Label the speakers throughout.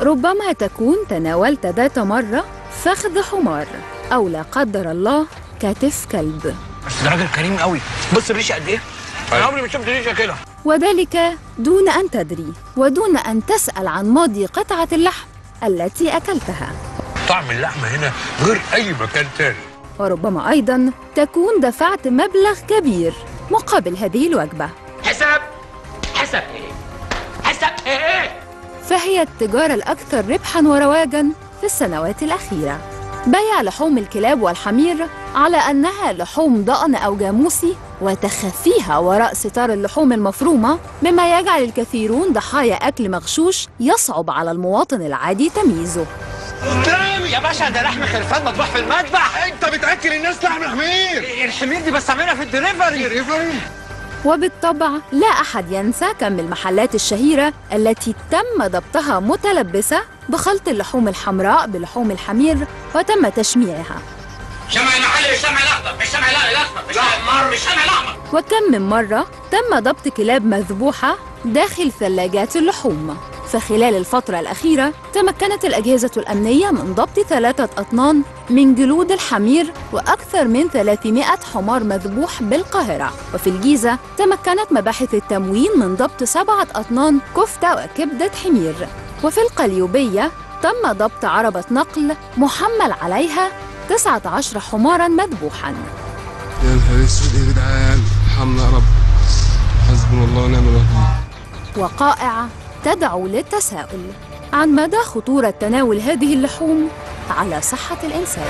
Speaker 1: ربما تكون تناولت ذات مرة فخذ حمار أو لا قدر الله كتف كلب
Speaker 2: بس ده راجل كريم قوي بص الريشه قد ايه انا عمري ما شفت ريشه كده
Speaker 1: وذلك دون أن تدري ودون أن تسأل عن ماضي قطعة اللحم التي أكلتها
Speaker 2: طعم اللحمه هنا غير اي مكان تاني
Speaker 1: وربما أيضا تكون دفعت مبلغ كبير مقابل هذه الوجبة
Speaker 2: حساب حساب ايه حساب ايه
Speaker 1: فهي التجارة الأكثر ربحا ورواجا في السنوات الأخيرة بيع لحوم الكلاب والحمير على أنها لحوم ضأن أو جاموسي وتخفيها وراء ستار اللحوم المفرومة مما يجعل الكثيرون ضحايا أكل مغشوش يصعب على المواطن العادي تمييزه
Speaker 2: يا باشا ده لحم خرفان مطبوح في المذبح
Speaker 3: انت بتاكل الناس لحم حمير
Speaker 2: الحمير دي بستعملها في الدليفري
Speaker 1: وبالطبع لا أحد ينسى كم المحلات الشهيرة التي تم ضبطها متلبسة بخلط اللحوم الحمراء بلحوم الحمير وتم تشميعها
Speaker 2: شمع المحل مش شمع الاخضر مش شمع الاخضر مش الاحمر مش شمع الاحمر
Speaker 1: وكم من مرة تم ضبط كلاب مذبوحة داخل ثلاجات اللحوم فخلال الفترة الأخيرة تمكنت الأجهزة الأمنية من ضبط ثلاثة أطنان من جلود الحمير وأكثر من 300 حمار مذبوح بالقاهرة وفي الجيزة تمكنت مباحث التموين من ضبط سبعة أطنان كفتة وكبدة حمير وفي القليوبية تم ضبط عربة نقل محمل عليها 19 حمارا مذبوحا
Speaker 3: يا نهار اسود يا جدعان ارحمنا يا رب حسبنا الله ونعم الوكيل
Speaker 1: وقائع تدعو للتساؤل عن مدى خطورة تناول هذه اللحوم على صحة الإنسان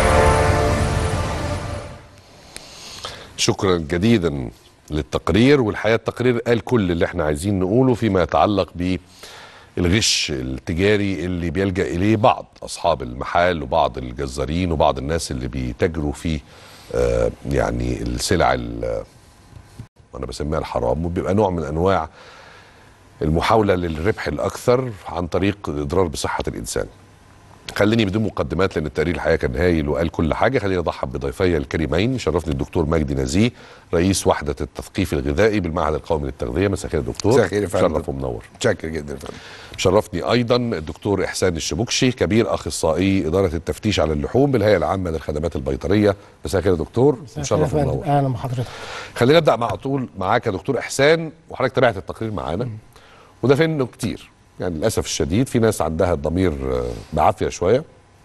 Speaker 4: شكرا جديدا للتقرير والحقيقه التقرير قال كل اللي احنا عايزين نقوله فيما يتعلق بالغش التجاري اللي بيلجا اليه بعض اصحاب المحال وبعض الجزارين وبعض الناس اللي بيتاجروا في آه، يعني السلع ال- وانا بسميها الحرام وبيبقى نوع من انواع المحاوله للربح الاكثر عن طريق الاضرار بصحه الانسان. خليني بدون مقدمات لان التقرير الحقيقه كان هايل وقال كل حاجه خليني ارحب بضيفي الكريمين شرفني الدكتور مجدي نزيه رئيس وحده التثقيف الغذائي بالمعهد القومي للتغذيه مساء الخير يا دكتور
Speaker 3: مساء الخير يا فندم.
Speaker 4: شرف ومنور
Speaker 3: متشكر جدا يا فندم
Speaker 4: شرفني ايضا الدكتور احسان الشبكشي كبير اخصائي اداره التفتيش على اللحوم بالهيئه العامه للخدمات البيطريه مساء الخير يا دكتور مشرف ومنور
Speaker 5: اهلا بحضرتك
Speaker 4: خلينا نبدا مع طول معاك يا دكتور احسان وحضرتك تابعت التقرير معانا وده فين انه كتير يعني للاسف الشديد في ناس عندها الضمير آه، بعافيه شويه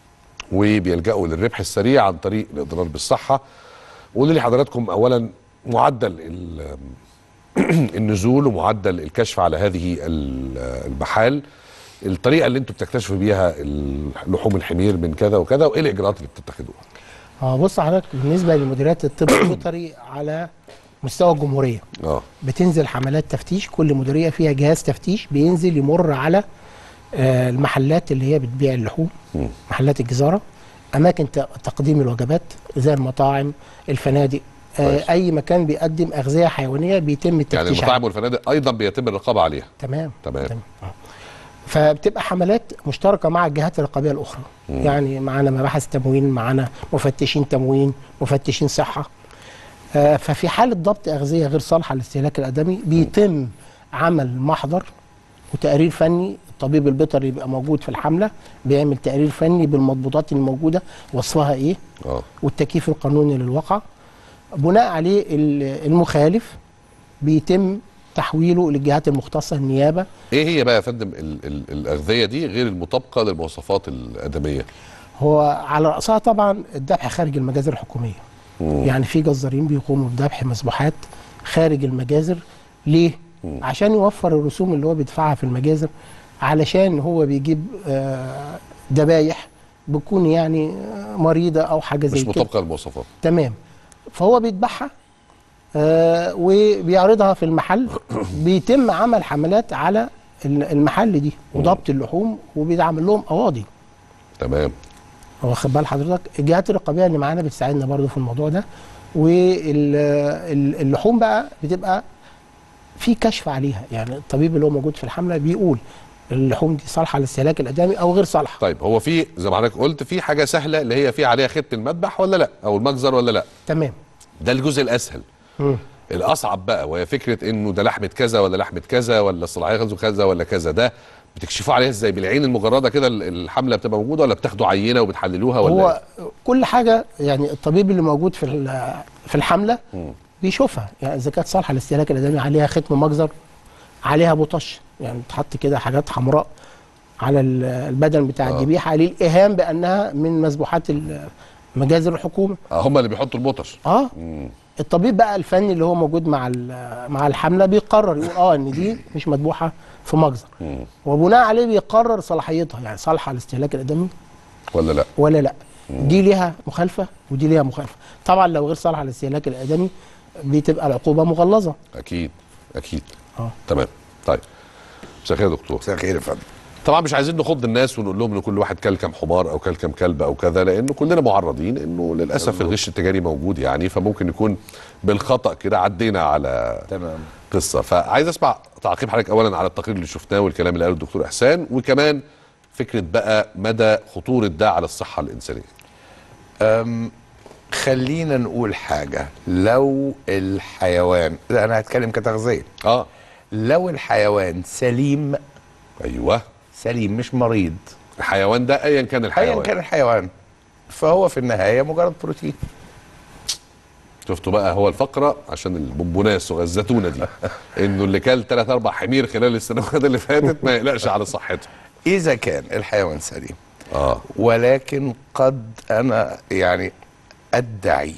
Speaker 4: وبيلجأوا للربح السريع عن طريق الاضرار بالصحه قولوا لي حضراتكم اولا معدل ال- النزول ومعدل الكشف على هذه ال- المحال الطريقه اللي انتم بتكتشفوا بيها لحوم الحمير من كذا وكذا وايه الاجراءات اللي بتتخذوها
Speaker 5: اه بص حضرتك بالنسبه لمديريات الطب البيطري على مستوى الجمهوريه
Speaker 4: اه
Speaker 5: بتنزل حملات تفتيش كل مديريه فيها جهاز تفتيش بينزل يمر على آه، المحلات اللي هي بتبيع اللحوم
Speaker 4: مم.
Speaker 5: محلات الجزاره اماكن ت- تقديم الوجبات زي المطاعم الفنادق آه
Speaker 4: كويس.
Speaker 5: اي مكان بيقدم اغذيه حيوانيه بيتم
Speaker 4: يعني
Speaker 5: التفتيش
Speaker 4: المطاعم
Speaker 5: عنه.
Speaker 4: والفنادق ايضا بيتم الرقابه عليها
Speaker 5: تمام
Speaker 4: تمام
Speaker 5: آه. فبتبقى حملات مشتركه مع الجهات الرقابيه الاخرى
Speaker 4: مم.
Speaker 5: يعني معانا مباحث تموين معانا مفتشين تموين مفتشين صحه آه، ففي حاله ضبط اغذيه غير صالحه للاستهلاك الادمي بيتم عمل محضر وتقرير فني الطبيب البيطري بيبقى موجود في الحمله بيعمل تقرير فني بالمضبوطات الموجوده وصفها ايه
Speaker 4: اه
Speaker 5: والتكييف القانوني للواقع بناء عليه ال- المخالف بيتم تحويله للجهات المختصه النيابه
Speaker 4: ايه هي بقى يا فندم ال ال الاغذيه دي غير المطابقه للمواصفات الادميه
Speaker 5: هو على راسها طبعا الذبح خارج المجازر الحكوميه
Speaker 4: مم.
Speaker 5: يعني في جزارين بيقوموا بذبح مسبوحات خارج المجازر ليه عشان يوفر الرسوم اللي هو بيدفعها في المجازر علشان هو بيجيب آه، ذبايح بتكون يعني آه، مريضه او حاجه زي
Speaker 4: مش
Speaker 5: كده
Speaker 4: مطابقه للمواصفات
Speaker 5: تمام فهو بيذبحها آه وبيعرضها في المحل بيتم عمل حملات على ال- المحل دي وضبط اللحوم وبيتعمل لهم قواضي
Speaker 4: تمام
Speaker 5: واخد بال حضرتك الجهات الرقابيه اللي معانا بتساعدنا برضو في الموضوع ده واللحوم بقى بتبقى في كشف عليها يعني الطبيب اللي هو موجود في الحمله بيقول اللحوم دي صالحه للاستهلاك الادمي او غير صالحه
Speaker 4: طيب هو في زي ما حضرتك قلت في حاجه سهله اللي هي في عليها خط المذبح ولا لا او المجزر ولا لا
Speaker 5: تمام
Speaker 4: ده الجزء الاسهل
Speaker 5: مم.
Speaker 4: الاصعب بقى وهي فكره انه ده لحمه كذا ولا لحمه كذا ولا الصلاحيه كذا ولا كذا ده بتكشفوا عليها ازاي بالعين المجرده كده ال- الحمله بتبقى موجوده ولا بتاخدوا عينه وبتحللوها ولا
Speaker 5: هو كل حاجه يعني الطبيب اللي موجود في ال- في الحمله بيشوفها يعني اذا كانت صالحه للاستهلاك الادمي عليها ختم مجزر عليها بوتش يعني تحط كده حاجات حمراء على ال- البدن بتاع الذبيحه للايهام بانها من مسبوحات ال- مجازر الحكومه
Speaker 4: آه هم اللي بيحطوا البطش
Speaker 5: اه الطبيب بقى الفني اللي هو موجود مع ال- مع الحمله بيقرر يقول اه ان دي مش مذبوحه في مجزر وبناء عليه بيقرر صلاحيتها يعني صالحه للاستهلاك الادمي
Speaker 4: ولا لا
Speaker 5: ولا لا دي ليها مخالفه ودي ليها مخالفه طبعا لو غير صالحه للاستهلاك الادمي بتبقى العقوبه مغلظه
Speaker 4: اكيد اكيد
Speaker 5: اه
Speaker 4: تمام طيب مساء الخير يا دكتور
Speaker 6: مساء الخير يا فندم
Speaker 4: طبعا مش عايزين نخض الناس ونقول لهم ان كل واحد كل كام حمار او كل كام كلب او كذا لانه كلنا معرضين انه للاسف الغش التجاري موجود يعني فممكن يكون بالخطا كده عدينا على
Speaker 6: تمام
Speaker 4: قصه فعايز اسمع تعقيب حضرتك اولا على التقرير اللي شفناه والكلام اللي قاله الدكتور احسان وكمان فكره بقى مدى خطوره ده على الصحه الانسانيه
Speaker 6: أم خلينا نقول حاجة لو الحيوان لا أنا هتكلم كتغذية
Speaker 4: اه
Speaker 6: لو الحيوان سليم
Speaker 4: ايوه
Speaker 6: سليم مش مريض
Speaker 4: الحيوان ده ايا كان الحيوان
Speaker 6: أيا كان الحيوان فهو في النهاية مجرد بروتين
Speaker 4: شفتوا بقى هو الفقره عشان البونبوناس وغزتونا دي انه اللي كل ثلاث اربع حمير خلال السنوات اللي فاتت ما يقلقش على صحته
Speaker 6: إذا كان الحيوان سليم
Speaker 4: اه
Speaker 6: ولكن قد أنا يعني أدعي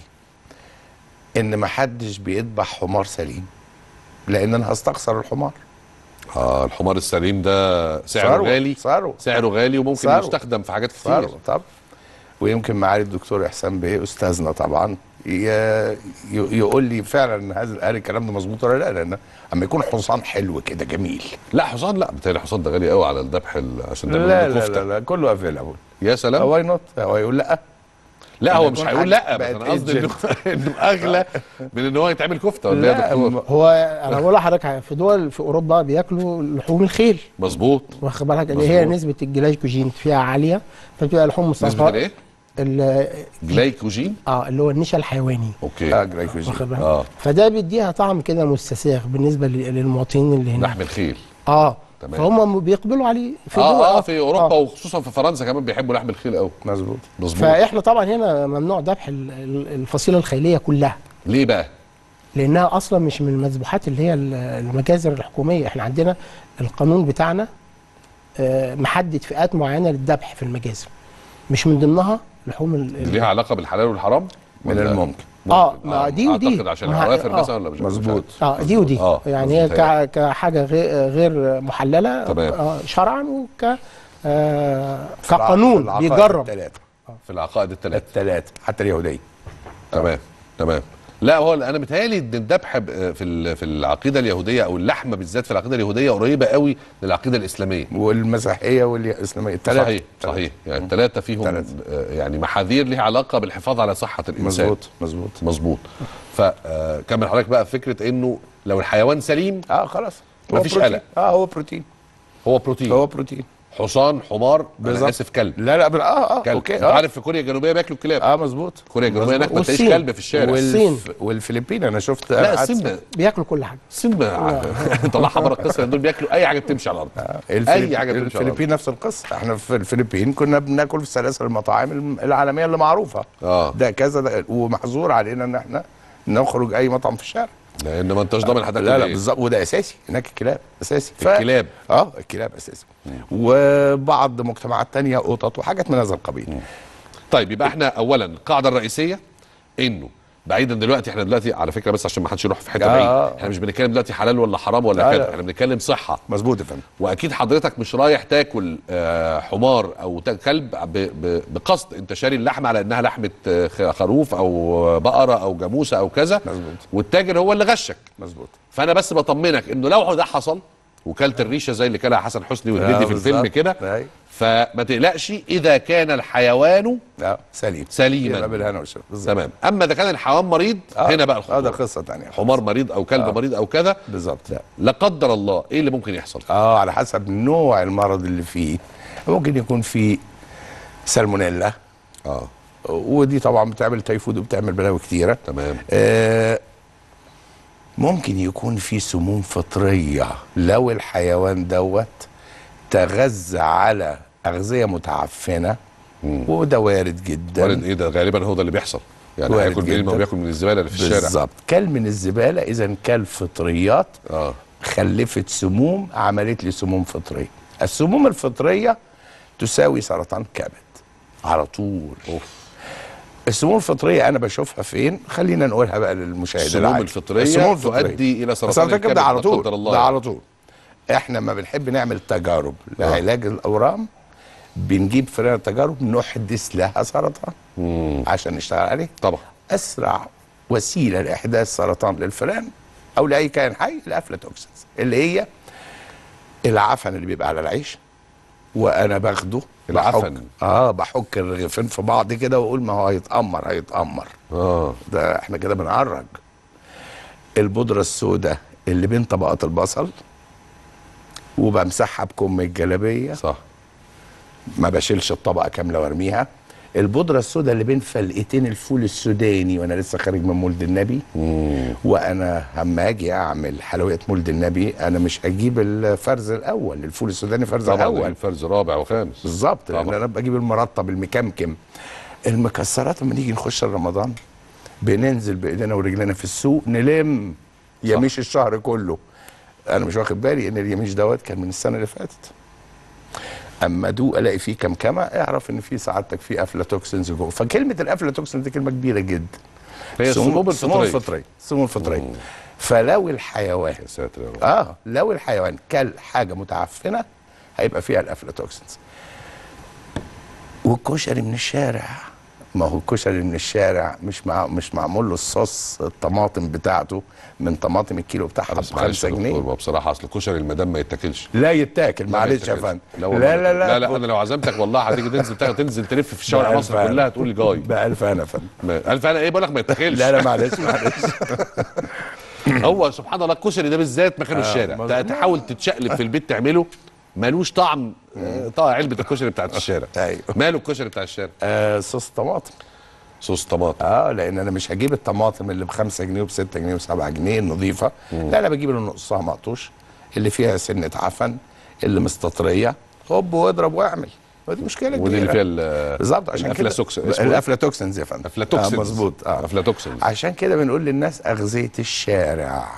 Speaker 6: إن محدش بيذبح حمار سليم لأن أنا هستخسر الحمار
Speaker 4: اه الحمار السليم ده سعره
Speaker 6: ثروة،
Speaker 4: غالي
Speaker 6: ثروة.
Speaker 4: سعره غالي وممكن
Speaker 6: ثروة.
Speaker 4: يستخدم في حاجات كتير
Speaker 6: طبعا طبعا ويمكن معالي الدكتور احسان بيه استاذنا طبعا ي- ي- يقول لي فعلا هذا قال الكلام ده مظبوط ولا لا لان اما يكون حصان حلو كده جميل
Speaker 4: لا حصان لا بتهيألي الحصان ده غالي قوي على الذبح ال- عشان تعمل
Speaker 6: لا
Speaker 4: منه
Speaker 6: لا,
Speaker 4: كفته
Speaker 6: لا لا كله افيلابل
Speaker 4: يا سلام
Speaker 6: واي نوت هو يقول لا
Speaker 4: لا
Speaker 6: لما
Speaker 4: هو مش
Speaker 6: يكون
Speaker 4: هيقول
Speaker 6: حاجة
Speaker 4: لا بس
Speaker 6: بقت
Speaker 4: انا قصدي انه انه اغلى من ان هو يتعمل كفته ولا ايه يا
Speaker 6: لا
Speaker 4: دكتور
Speaker 5: هو انا بقول لحضرتك في دول في اوروبا بياكلوا لحوم الخيل
Speaker 4: مظبوط
Speaker 5: واخد بالك اللي هي
Speaker 4: مظبوط.
Speaker 5: نسبه الجلايكوجين فيها عاليه فبتبقى لحوم
Speaker 4: نسبه
Speaker 5: مصفى
Speaker 4: الايه؟
Speaker 5: ال-
Speaker 4: جلايكوجين
Speaker 5: اه اللي هو النشا الحيواني
Speaker 4: اوكي
Speaker 6: اه جلايكوجين
Speaker 5: واخد بالك
Speaker 4: اه
Speaker 5: فده بيديها طعم كده مستساغ بالنسبه لل- للمواطنين اللي هنا
Speaker 4: لحم الخيل
Speaker 5: اه
Speaker 4: تمام.
Speaker 5: فهم بيقبلوا عليه في دول
Speaker 4: اه اه في اوروبا
Speaker 5: آه.
Speaker 4: وخصوصا في فرنسا كمان بيحبوا لحم الخيل قوي
Speaker 6: مظبوط
Speaker 4: مظبوط
Speaker 5: فاحنا طبعا هنا ممنوع ذبح ال- ال- الفصيله الخيليه كلها
Speaker 4: ليه بقى؟
Speaker 5: لانها اصلا مش من المذبوحات اللي هي ال- المجازر الحكوميه احنا عندنا القانون بتاعنا آه، محدد فئات معينه للذبح في المجازر مش من ضمنها لحوم ال-
Speaker 4: دي
Speaker 5: ال-
Speaker 4: ليها علاقه بالحلال والحرام؟
Speaker 6: من
Speaker 4: ولا-
Speaker 6: الممكن
Speaker 5: اه
Speaker 4: ممكن.
Speaker 5: ما دي ودي
Speaker 4: اعتقد عشان
Speaker 5: ما-
Speaker 4: الحوافر
Speaker 5: آه.
Speaker 4: مثلا ولا مش
Speaker 6: مظبوط.
Speaker 4: مش عارف.
Speaker 5: اه دي ودي
Speaker 4: آه،
Speaker 5: يعني هي
Speaker 4: مظبوط.
Speaker 5: كع- كحاجه غير غير محلله
Speaker 4: تمام.
Speaker 5: آه شرعا وك آه
Speaker 6: في الع- في
Speaker 5: كقانون
Speaker 6: العقائد
Speaker 5: بيجرب
Speaker 6: الثلاثه
Speaker 4: في العقائد الثلاث
Speaker 6: الثلاثه حتى اليهوديه
Speaker 4: تمام تمام لا هو انا متهيألي ان الذبح ب- في ال- في العقيده اليهوديه او اللحمه بالذات في العقيده اليهوديه قريبه قوي للعقيده الاسلاميه
Speaker 6: والمسيحيه والاسلاميه الثلاثه
Speaker 4: صحيح صحيح يعني الثلاثه فيهم
Speaker 6: ثلاثة.
Speaker 4: آه، يعني محاذير ليها علاقه بالحفاظ على صحه الانسان
Speaker 6: مظبوط مظبوط
Speaker 4: مظبوط فكمل حضرتك بقى فكره انه لو الحيوان سليم
Speaker 6: اه خلاص هو
Speaker 4: مفيش
Speaker 6: بروتين.
Speaker 4: قلق.
Speaker 6: اه هو بروتين
Speaker 4: هو بروتين
Speaker 6: هو بروتين
Speaker 4: حصان حمار انا
Speaker 6: بالظبط.
Speaker 4: اسف كلب
Speaker 6: لا لا بال- اه اه
Speaker 4: كلب
Speaker 6: اوكي
Speaker 4: انت
Speaker 6: اه
Speaker 4: عارف في كوريا الجنوبيه بياكلوا الكلاب
Speaker 6: اه مظبوط
Speaker 4: كوريا الجنوبيه هناك ما تلاقيش
Speaker 5: والصين.
Speaker 4: كلب في الشارع
Speaker 5: الصين.
Speaker 6: والفلبين انا شفت
Speaker 4: لا
Speaker 6: أنا
Speaker 4: الصين
Speaker 6: قعدت-
Speaker 4: ما-
Speaker 5: بياكلوا كل حاجه
Speaker 4: الصين ما طلعها بره القصه لأن دول بياكلوا اي حاجه بتمشي على الارض
Speaker 6: الفلب...
Speaker 4: اي حاجه بتمشي على الارض
Speaker 6: الفلبين نفس القصه احنا في الفلبين كنا بناكل في سلاسل المطاعم الم- العالميه اللي معروفه
Speaker 4: اه
Speaker 6: ده كذا ده ومحظور علينا ان احنا نخرج اي مطعم في الشارع
Speaker 4: لان ما انتش ضامن هتاكل
Speaker 6: لا لا
Speaker 4: ايه
Speaker 6: بالظبط وده اساسي هناك الكلاب اساسي
Speaker 4: الكلاب.
Speaker 6: اه الكلاب اساسي وبعض مجتمعات تانية قطط وحاجات من هذا القبيل
Speaker 4: طيب يبقى احنا اولا القاعده الرئيسيه انه بعيدا دلوقتي احنا دلوقتي على فكره بس عشان ما حدش يروح في حته
Speaker 6: آه،
Speaker 4: بعيد
Speaker 6: آه.
Speaker 4: احنا مش بنتكلم دلوقتي حلال ولا حرام ولا
Speaker 6: لا،
Speaker 4: كده
Speaker 6: لا.
Speaker 4: احنا بنتكلم صحه
Speaker 6: مظبوط يا فندم
Speaker 4: واكيد حضرتك مش رايح تاكل آه، حمار او تا- كلب ب- ب- بقصد انت شاري اللحمه على انها لحمه آه، خ- خروف او بقره او جاموسه او كذا
Speaker 6: مظبوط.
Speaker 4: والتاجر هو اللي غشك
Speaker 6: مظبوط
Speaker 4: فانا بس بطمنك انه لو ده حصل وكلت الريشه زي اللي كلها حسن حسني والهندي في الفيلم
Speaker 6: بالظبط.
Speaker 4: كده
Speaker 6: أيوة.
Speaker 4: فما تقلقش اذا كان الحيوان
Speaker 6: اه سليم
Speaker 4: سليما.
Speaker 6: يبقى بالهنا والشفا بالظبط
Speaker 4: تمام اما اذا كان الحيوان مريض
Speaker 6: آه.
Speaker 4: هنا بقى
Speaker 6: اه ده
Speaker 4: الخطوره
Speaker 6: قصه ثانيه
Speaker 4: حمار مريض او كلب
Speaker 6: آه.
Speaker 4: مريض او كذا
Speaker 6: بالظبط لا
Speaker 4: لا قدر الله ايه اللي ممكن يحصل
Speaker 6: اه على حسب نوع المرض اللي فيه ممكن يكون فيه سالمونيلا
Speaker 4: اه
Speaker 6: ودي طبعا بتعمل تيفود وبتعمل بلاوي كتيره
Speaker 4: تمام
Speaker 6: آه ممكن يكون في سموم فطريه لو الحيوان دوت تغذى على اغذيه متعفنه وده وارد جدا
Speaker 4: وارد ايه ده غالبا هو ده اللي بيحصل يعني
Speaker 6: وارد
Speaker 4: هياكل منين ما هو
Speaker 6: جدا.
Speaker 4: بياكل من الزباله اللي في الشارع
Speaker 6: بالظبط كل من الزباله اذا كل فطريات
Speaker 4: اه
Speaker 6: خلفت سموم عملت لي سموم فطريه السموم الفطريه تساوي سرطان كبد على طول
Speaker 4: أوف.
Speaker 6: السموم الفطريه انا بشوفها فين خلينا نقولها بقى للمشاهد
Speaker 4: السموم
Speaker 6: العادي.
Speaker 4: الفطرية تؤدي إلى سرطان الكبد،
Speaker 6: ده على
Speaker 4: لا
Speaker 6: طول
Speaker 4: قدر الله
Speaker 6: ده
Speaker 4: يعني.
Speaker 6: على طول احنا ما بنحب نعمل تجارب لعلاج الاورام بنجيب فريق تجارب نحدث لها سرطان عشان نشتغل عليه
Speaker 4: طبعا
Speaker 6: اسرع وسيله لاحداث سرطان للفئران او لاي كائن حي الافلاتوكسينز اللي هي العفن اللي بيبقى على العيش وانا باخده
Speaker 4: العفن.
Speaker 6: بحك اه بحك الرغيفين في بعض كده واقول ما هو هيتامر هيتامر
Speaker 4: اه
Speaker 6: ده احنا كده بنعرج البودره السوداء اللي بين طبقات البصل وبمسحها بكم الجلابيه
Speaker 4: صح
Speaker 6: ما بشيلش الطبقه كامله وارميها البودره السوداء اللي بين فلقتين الفول السوداني وانا لسه خارج من مولد النبي وانا اما اجي اعمل حلويات مولد النبي انا مش اجيب الفرز الاول الفول السوداني فرز
Speaker 4: طبعا
Speaker 6: الاول
Speaker 4: الفرز رابع وخامس
Speaker 6: بالظبط لان
Speaker 4: طبعا.
Speaker 6: انا بجيب المرطب المكمكم المكسرات لما نيجي نخش رمضان بننزل بايدينا ورجلنا في السوق نلم يميش الشهر كله انا مش واخد بالي ان اليميش دوت كان من السنه اللي فاتت اما ادوق الاقي فيه كمكمه اعرف ان في سعادتك فيه افلاتوكسينز جوه فكلمه الافلاتوكسين دي كلمه كبيره جدا
Speaker 4: هي السموم
Speaker 6: السموم
Speaker 4: الفطريه
Speaker 6: الفطريه السموم الفطريه فلو الحيوان
Speaker 4: يا ساتر يا رب
Speaker 6: اه لو الحيوان كل حاجه متعفنه هيبقى فيها الافلاتوكسينز والكشري من الشارع ما هو الكشري من الشارع مش مع مش معمول له الصوص الطماطم بتاعته من طماطم الكيلو بتاعها ب
Speaker 4: بس معلش
Speaker 6: 5
Speaker 4: يا
Speaker 6: جنيه
Speaker 4: دكتور ما بصراحه اصل كشري المدام ما يتاكلش
Speaker 6: لا يتاكل
Speaker 4: لا
Speaker 6: معلش يا
Speaker 4: يتاكلش.
Speaker 6: فندم
Speaker 4: لا والله
Speaker 6: لا لا
Speaker 4: لا لا انا لو عزمتك والله هتيجي تنزل تاخد- تنزل تلف في شوارع
Speaker 6: بألف
Speaker 4: مصر
Speaker 6: أنا.
Speaker 4: كلها تقول لي جاي
Speaker 6: بألف انا يا فندم
Speaker 4: ما- الف انا ايه بقول لك ما يتاكلش
Speaker 6: لا لا معلش معلش
Speaker 4: هو سبحان الله الكشري ده بالذات مكانه الشارع
Speaker 6: مظبوط.
Speaker 4: ت- تحاول تتشقلب في البيت تعمله ملوش طعم آه، طعم علبه الكشري بتاعت الشارع
Speaker 6: أيوه.
Speaker 4: ماله الكشري بتاع الشارع
Speaker 6: آه صوص طماطم
Speaker 4: صوص طماطم
Speaker 6: اه لان انا مش هجيب الطماطم اللي ب 5 جنيه وب 6 جنيه وب 7 جنيه النظيفه لا انا بجيب اللي نصها مقطوش اللي فيها سنه عفن اللي مستطريه هوب واضرب واعمل ودي مشكله كبيره
Speaker 4: ودي اللي فيها ال-
Speaker 6: بالظبط عشان كده
Speaker 4: الأفلاسوكس- اسمه إيه؟
Speaker 6: الافلاتوكسنز يا فندم
Speaker 4: أفلاتوكسنز.
Speaker 6: آه مظبوط اه
Speaker 4: أفلاتوكسنز.
Speaker 6: عشان كده بنقول للناس اغذيه الشارع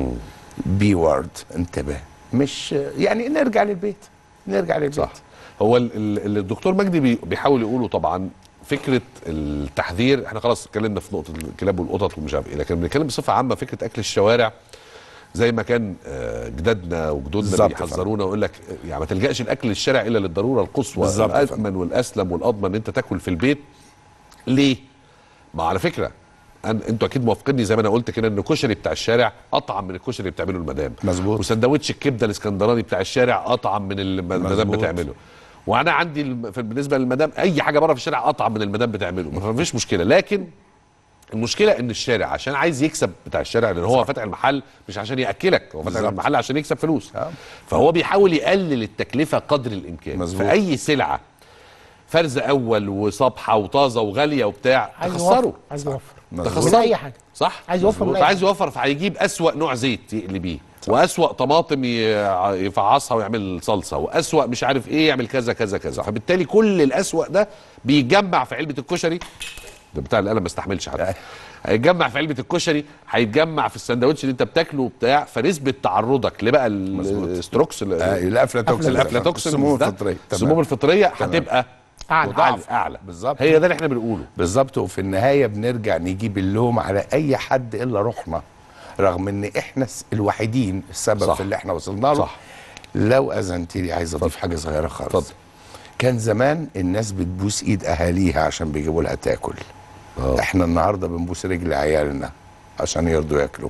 Speaker 6: بي وورد انتبه مش يعني نرجع للبيت نرجع للبيت
Speaker 4: صح هو ال- ال- اللي الدكتور مجدي بي- بيحاول يقوله طبعا فكره التحذير احنا خلاص اتكلمنا في نقطه الكلاب والقطط ومش عارف ايه لكن بنتكلم بصفه عامه فكره اكل الشوارع زي ما كان آه، جدادنا وجدودنا
Speaker 6: بالظبط يا
Speaker 4: بيحذرونا ويقول لك آه، يعني ما تلجاش الاكل الشارع الا للضروره القصوى
Speaker 6: بالظبط يا
Speaker 4: الامن والاسلم والاضمن ان انت تاكل في البيت ليه؟ ما على فكره أن انتوا اكيد موافقيني زي ما انا قلت كده ان الكشري بتاع الشارع اطعم من الكشري اللي بتعمله المدام
Speaker 6: مظبوط.
Speaker 4: وسندوتش الكبده الاسكندراني بتاع الشارع اطعم من اللي المدام
Speaker 6: مظبوط.
Speaker 4: بتعمله وانا عندي الم- في- بالنسبه للمدام اي حاجه بره في الشارع اطعم من المدام بتعمله ما فيش مشكله لكن المشكله ان الشارع عشان عايز يكسب بتاع الشارع لان هو فاتح المحل مش عشان ياكلك هو فاتح
Speaker 6: بالظبط.
Speaker 4: المحل عشان يكسب فلوس
Speaker 6: آه.
Speaker 4: فهو بيحاول يقلل التكلفه قدر الامكان
Speaker 6: مظبوط.
Speaker 4: فاي سلعه فرز اول وصبحه وطازه وغاليه وبتاع
Speaker 5: عايز
Speaker 4: تخسره
Speaker 5: يوفر عايز يوفر من
Speaker 4: تخسره
Speaker 5: اي حاجه
Speaker 4: صح
Speaker 5: عايز يوفر من
Speaker 4: مظبوط.
Speaker 5: أي
Speaker 4: عايز يوفر فهيجيب اسوأ نوع زيت يقلي بيه واسوأ طماطم ي- يفعصها ويعمل صلصه واسوأ مش عارف ايه يعمل كذا كذا كذا فبالتالي كل الاسوأ ده بيتجمع في علبه الكشري ده بتاع القلم ما استحملش حد هيتجمع في علبه الكشري هيتجمع في السندوتش اللي انت بتاكله وبتاع فنسبه تعرضك لبقى الستروكس ال-
Speaker 6: آه الافلاتوكسنز
Speaker 4: الافلاتوكسين
Speaker 6: السموم
Speaker 4: ده،
Speaker 6: الفطريه
Speaker 4: السموم الفطريه هتبقى
Speaker 5: أعلى.
Speaker 4: مضاعف اعلى
Speaker 6: بالظبط.
Speaker 4: هي ده اللي احنا بنقوله
Speaker 6: بالظبط وفي النهايه بنرجع نجيب اللوم على اي حد الا روحنا رغم ان احنا س- الوحيدين السبب
Speaker 4: صح.
Speaker 6: صح. في اللي احنا وصلنا له
Speaker 4: صح.
Speaker 6: لو اذنت لي عايز اضيف حاجه صغيره خالص
Speaker 4: اتفضل.
Speaker 6: كان زمان الناس بتبوس ايد اهاليها عشان بيجيبوا لها تاكل
Speaker 4: آه.
Speaker 6: احنا النهارده بنبوس رجل عيالنا عشان يرضوا ياكلوا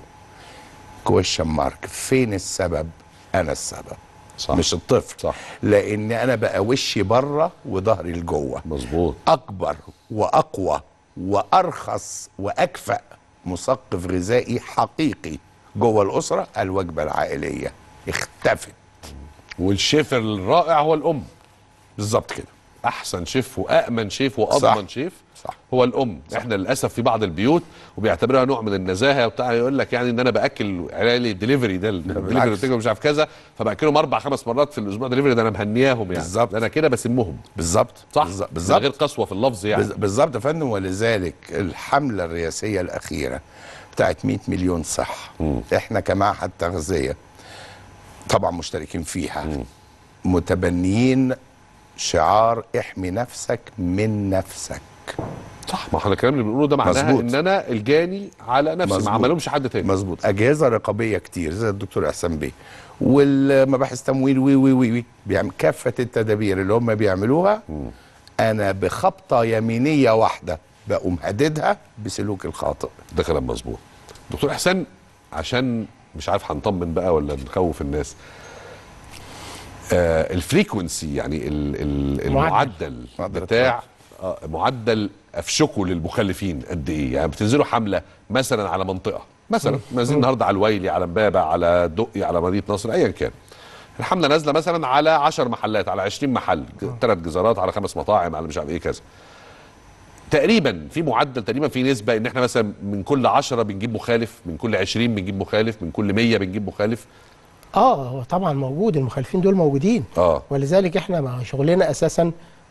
Speaker 6: كويشن مارك فين السبب انا السبب
Speaker 4: صح.
Speaker 6: مش الطفل
Speaker 4: صح.
Speaker 6: لان انا بقى وشي بره وظهري لجوه
Speaker 4: مظبوط
Speaker 6: اكبر واقوى وارخص واكفأ مثقف غذائي حقيقي جوه الاسره الوجبه العائليه اختفت
Speaker 4: والشيف الرائع هو الام
Speaker 6: بالظبط كده
Speaker 4: احسن شيف وامن شيف واضمن
Speaker 6: صح.
Speaker 4: شيف
Speaker 6: صح.
Speaker 4: هو الام صح. احنا للاسف في بعض البيوت وبيعتبرها نوع من النزاهه وبتاع يقول لك يعني ان انا باكل عيالي الدليفري ده الدليفري
Speaker 6: بالعكس.
Speaker 4: بتاكل مش عارف كذا فباكلهم اربع خمس مرات في الاسبوع دليفري ده انا مهنياهم يعني
Speaker 6: بالظبط.
Speaker 4: ده انا كده بسمهم
Speaker 6: بالظبط
Speaker 4: صح
Speaker 6: بالظبط
Speaker 4: من
Speaker 6: بالظبط
Speaker 4: غير قسوه في اللفظ يعني
Speaker 6: بز- بالظبط يا فندم ولذلك الحمله الرئاسيه الاخيره بتاعت 100 مليون صح احنا كمعهد تغذيه طبعا مشتركين فيها متبنيين شعار احمي نفسك من نفسك
Speaker 4: صح ما احنا الكلام اللي بنقوله ده معناها
Speaker 6: مظبوط.
Speaker 4: ان انا الجاني على نفسي ما
Speaker 6: مظبوط.
Speaker 4: عملهمش حد تاني
Speaker 6: مظبوط اجهزه رقابيه كتير زي الدكتور احسان بيه والمباحث تمويل وي وي وي, وي. بيعمل كافه التدابير اللي هم بيعملوها انا بخبطه يمينيه واحده بقوم هددها بسلوك الخاطئ
Speaker 4: ده كلام مظبوط دكتور احسان عشان مش عارف هنطمن بقى ولا نخوف الناس آه الفريكونسي يعني ال ال المعدل
Speaker 6: معدل
Speaker 4: بتاع آه معدل افشكوا للمخلفين قد ايه يعني بتنزلوا حمله مثلا على منطقه مثلا نازلين النهارده على الويلي على امبابه على الدقي على مدينه نصر ايا كان الحمله نازله مثلا على 10 محلات على 20 محل ثلاث جزارات على خمس مطاعم على مش عارف ايه كذا تقريبا في معدل تقريبا في نسبه ان احنا مثلا من كل 10 بنجيب مخالف من كل 20 بنجيب مخالف من كل 100 بنجيب مخالف
Speaker 5: اه هو طبعا موجود المخالفين دول موجودين
Speaker 4: اه
Speaker 5: ولذلك احنا مع شغلنا اساسا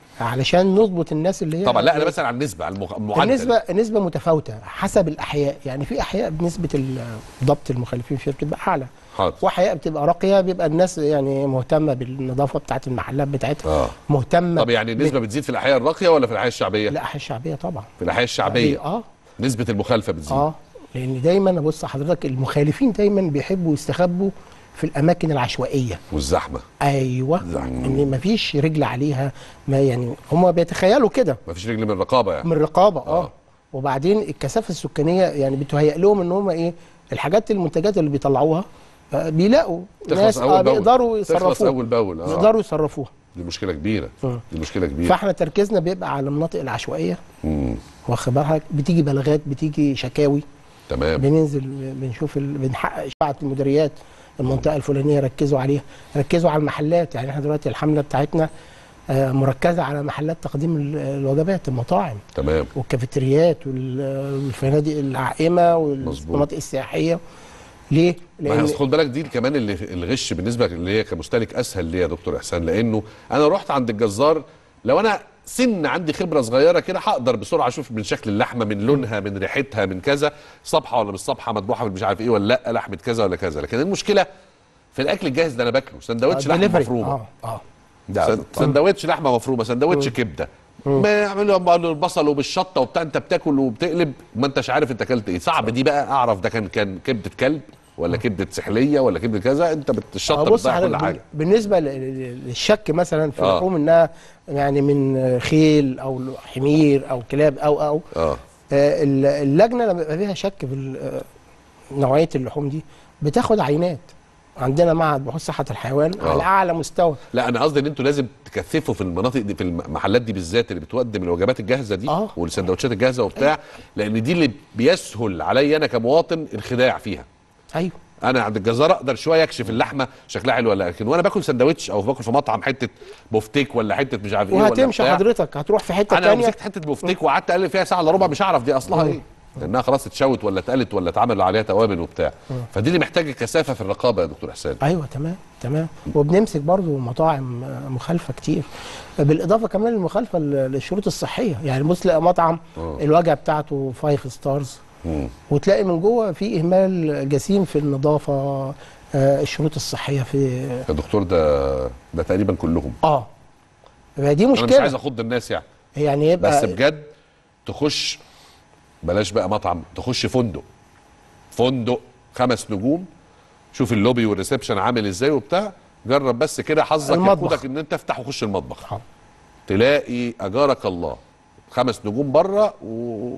Speaker 5: علشان نضبط الناس اللي هي
Speaker 4: طبعا لا انا مثلا على النسبه على المخ- المعدل
Speaker 5: النسبة النسبة متفاوتة حسب الأحياء يعني في أحياء بنسبة ال- ضبط المخالفين فيها بتبقى أعلى
Speaker 4: حاضر
Speaker 5: وأحياء بتبقى راقية بيبقى الناس يعني مهتمة بالنظافة بتاعة المحلات بتاعتها
Speaker 4: اه
Speaker 5: مهتمة
Speaker 4: طب يعني النسبه بتزيد في الاحياء الراقيه ولا في الاحياء الشعبيه
Speaker 5: الأحياء الشعبية طبعا
Speaker 4: في الاحياء الشعبيه
Speaker 5: اه
Speaker 4: نسبه المخالفه بتزيد
Speaker 5: اه لأن دايما بص حضرتك المخالفين دايما بيحبوا يستخبوا في الأماكن العشوائية
Speaker 4: والزحمه
Speaker 5: أيوه إن مفيش رجل عليها ما يعني هم بيتخيلوا كده
Speaker 4: مفيش رجل من الرقابه يعني
Speaker 5: من الرقابه اه,
Speaker 4: آه.
Speaker 5: آه. وبعدين الكثافه السكانيه يعني بتهيأ لهم ان هم ايه الحاجات المنتجات اللي بيطلعوها آه، بيلاقوا
Speaker 4: تخلص
Speaker 5: ناس
Speaker 4: أول
Speaker 5: آه
Speaker 4: بأول.
Speaker 5: بيقدروا
Speaker 4: تخلص
Speaker 5: يصرفوها
Speaker 4: أول بأول، آه.
Speaker 5: يقدروا يصرفوها
Speaker 4: دي مشكله كبيره
Speaker 5: مم.
Speaker 4: دي مشكله كبيره
Speaker 5: فاحنا تركيزنا بيبقى على المناطق العشوائيه
Speaker 4: مم.
Speaker 5: واخد بالك بتيجي بلاغات بتيجي شكاوي
Speaker 4: تمام
Speaker 5: بننزل بنشوف ال... بنحقق شفاعة المديريات المنطقه الفلانيه ركزوا عليها ركزوا على المحلات يعني احنا دلوقتي الحمله بتاعتنا آه، مركزه على محلات تقديم ال- الوجبات المطاعم
Speaker 4: تمام
Speaker 5: والكافيتريات وال- والفنادق العائمه والمناطق السياحيه ليه؟
Speaker 4: ما هي أصل خد بالك دي كمان اللي الغش بالنسبه اللي هي كمستهلك اسهل ليه يا دكتور احسان لانه انا رحت عند الجزار لو انا سن عندي خبره صغيره كده هقدر بسرعه اشوف من شكل اللحمه من لونها من ريحتها من كذا صبحه ولا مش صبحه مذبوحه مش عارف ايه ولا لا لحمه كذا ولا كذا لكن المشكله في الاكل الجاهز ده انا باكله سندوتش لحمه
Speaker 5: دليفري.
Speaker 4: مفرومه
Speaker 5: اه اه
Speaker 6: ده
Speaker 4: سن- سندوتش لحمه مفرومه سندوتش كبده ما يعملوا بقى البصل وبالشطه وبتاع انت بتاكل وبتقلب ما انتش عارف انت اكلت ايه صعب دي بقى اعرف ده كان كان كبده كلب ولا كبده سحليه ولا كبده كذا انت بت-
Speaker 5: آه،
Speaker 4: الشطه
Speaker 5: بص
Speaker 4: بتضيع كل
Speaker 5: حضرتك
Speaker 4: حاجه
Speaker 5: بالنسبه ل- ل- للشك مثلا في
Speaker 4: آه.
Speaker 5: اللحوم انها يعني من خيل او حمير او كلاب او او
Speaker 4: اه
Speaker 5: آه، ال- اللجنه لما يبقى فيها شك في ال- آه، نوعيه اللحوم دي بتاخد عينات عندنا معهد بحوث صحه الحيوان
Speaker 4: آه.
Speaker 5: على اعلى مستوى
Speaker 4: لا انا قصدي ان انتوا لازم تكثفوا في المناطق دي في المحلات دي بالذات اللي بتقدم الوجبات الجاهزه دي
Speaker 5: آه.
Speaker 4: والسندوتشات الجاهزه وبتاع لان دي اللي بيسهل عليا انا كمواطن الخداع فيها
Speaker 5: ايوه
Speaker 4: انا عند الجزار اقدر شويه اكشف اللحمه شكلها حلو ولا لا. لكن وانا باكل سندوتش او باكل في مطعم حته بوفتيك ولا حته مش عارف ايه ولا
Speaker 5: وهتمشي
Speaker 4: بتاع.
Speaker 5: حضرتك هتروح في حته
Speaker 4: انا لو
Speaker 5: تانية
Speaker 4: مسكت حته بوفتيك وقعدت اقلب فيها ساعه الا ربع مش هعرف دي اصلها ايه لانها خلاص اتشوت ولا اتقلت ولا اتعمل عليها توابل وبتاع فدي اللي محتاجه كثافه في الرقابه يا دكتور حسين
Speaker 5: ايوه تمام تمام وبنمسك برضو مطاعم آه، مخالفه كتير بالاضافه كمان للمخالفه ل- للشروط الصحيه يعني بص تلاقي مطعم
Speaker 4: آه.
Speaker 5: الوجبه بتاعته فايف ستارز
Speaker 4: مم.
Speaker 5: وتلاقي من جوه في اهمال جسيم في النظافه آه، الشروط الصحيه في
Speaker 4: يا دكتور ده ده تقريبا كلهم
Speaker 5: اه يبقى دي
Speaker 4: انا مش عايز
Speaker 5: مشكله
Speaker 4: اخض الناس يعني
Speaker 5: يعني يبقى
Speaker 4: بس بجد تخش بلاش بقى مطعم تخش فندق فندق خمس نجوم شوف اللوبي والريسبشن عامل ازاي وبتاع جرب بس كده حظك
Speaker 5: المطبخ.
Speaker 4: ياخدك ان انت تفتح وخش المطبخ
Speaker 5: آه.
Speaker 4: تلاقي اجارك الله خمس نجوم بره و...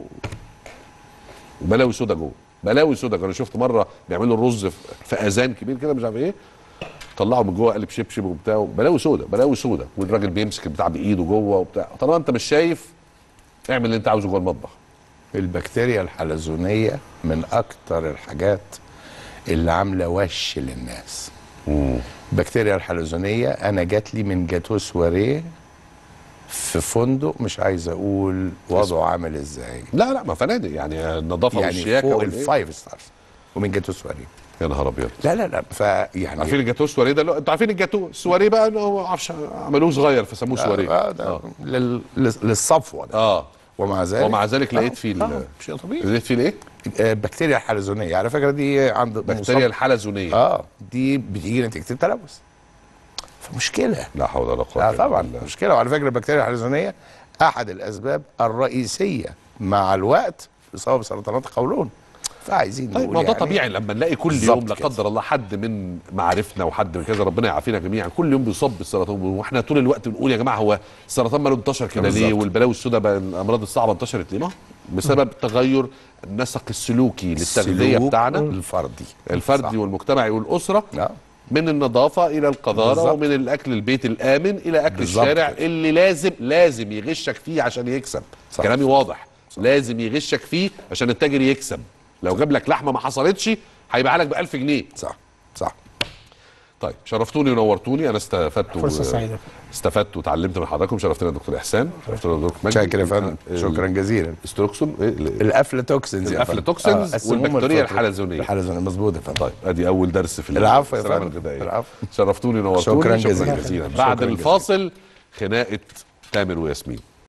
Speaker 4: وبلاوي سودا جوه بلاوي سودا جوه انا شفت مره بيعملوا الرز في في اذان كبير كده مش عارف ايه طلعوا من جوه قلب شبشب وبتاع بلاوي سودا بلاوي سودا والراجل بيمسك البتاع بايده جوه وبتاع طالما انت مش شايف اعمل اللي انت عاوزه جوه المطبخ
Speaker 6: البكتيريا الحلزونيه من اكتر الحاجات اللي عامله وش للناس البكتيريا الحلزونيه انا جات لي من جاتو سواريه في فندق مش عايز اقول وضعه عامل ازاي
Speaker 4: لا لا ما فنادق يعني النظافه
Speaker 6: يعني
Speaker 4: والشياكه
Speaker 6: فوق
Speaker 4: والإيه؟
Speaker 6: الفايف ستارز ومن جاتو سواري
Speaker 4: يا نهار ابيض
Speaker 6: لا لا لا فيعني
Speaker 4: عارفين الجاتو السواريه ده لا، انتوا عارفين الجاتو السواريه بقى انه ما اعرفش عملوه صغير فسموه سواريه
Speaker 6: آه ده لل- لل- للصفوه ده
Speaker 4: اه
Speaker 6: ومع ذلك
Speaker 4: ومع ذلك لقيت
Speaker 6: آه،
Speaker 4: فيه ال-
Speaker 6: آه، شيء طبيعي
Speaker 4: لقيت فيه الايه؟
Speaker 6: آه، بكتيريا الحلزونيه على فكره دي عند
Speaker 4: بكتيريا
Speaker 6: مصاب-
Speaker 4: الحلزونيه
Speaker 6: اه دي بتيجي نتيجه التلوث فمشكله
Speaker 4: لا حول ولا قوه
Speaker 6: اه
Speaker 4: إلا
Speaker 6: طبعا
Speaker 4: بالله.
Speaker 6: مشكله وعلى فكره البكتيريا الحلزونيه احد الاسباب الرئيسيه مع الوقت في اصابه بسرطانات القولون فعايزين
Speaker 4: طيب
Speaker 6: نقول
Speaker 4: ما ده
Speaker 6: يعني
Speaker 4: طبيعي لما نلاقي كل
Speaker 6: بالظبط
Speaker 4: يوم لا
Speaker 6: كده.
Speaker 4: قدر الله حد من معارفنا وحد من كذا ربنا يعافينا جميعا كل يوم بيصاب بالسرطان واحنا طول الوقت بنقول يا جماعه هو السرطان ماله انتشر كده ليه
Speaker 6: بالظبط.
Speaker 4: والبلاوي السوداء بقى الامراض الصعبه انتشرت ليه؟ ما هو بسبب تغير النسق السلوكي للتغذيه
Speaker 6: السلوك
Speaker 4: بتاعنا
Speaker 6: الفردي
Speaker 4: الفردي
Speaker 6: صح.
Speaker 4: والمجتمعي والاسره
Speaker 6: آه.
Speaker 4: من النظافه الى القذاره
Speaker 6: بالظبط.
Speaker 4: ومن الاكل البيت الامن الى اكل
Speaker 6: بالظبط
Speaker 4: الشارع
Speaker 6: كده.
Speaker 4: اللي لازم لازم يغشك فيه عشان يكسب
Speaker 6: صح.
Speaker 4: كلامي واضح لازم يغشك فيه عشان التاجر يكسب لو جاب لك لحمه ما حصلتش هيبيعها لك ب 1000 جنيه
Speaker 6: صح صح
Speaker 4: طيب شرفتوني ونورتوني انا استفدت
Speaker 5: فرصة
Speaker 4: و-
Speaker 5: سعيدة.
Speaker 4: استفدت وتعلمت من حضراتكم شرفتنا يا دكتور احسان شرفتنا يا دكتور مجدي
Speaker 6: شاكر يا فندم
Speaker 4: ال-
Speaker 6: شكرا جزيلا
Speaker 4: استروكسون إيه ال-
Speaker 6: الافلاتوكسينز يا فندم.
Speaker 4: الأفلاتوكسينز
Speaker 6: آه، السموم
Speaker 4: والبكتيريا
Speaker 6: الفطرية.
Speaker 4: الحلزونية.
Speaker 6: الحلزونيه مظبوط يا فندم
Speaker 4: طيب ادي اول درس في
Speaker 6: العفو يا
Speaker 4: السلامة
Speaker 6: فندم.
Speaker 4: الغذائية.
Speaker 6: العفو.
Speaker 4: شرفتوني ونورتوني
Speaker 6: شكراً جزيلاً.
Speaker 4: جزيلا
Speaker 6: شكراً
Speaker 4: بعد
Speaker 6: جزيلاً.
Speaker 4: الفاصل خناقه تامر وياسمين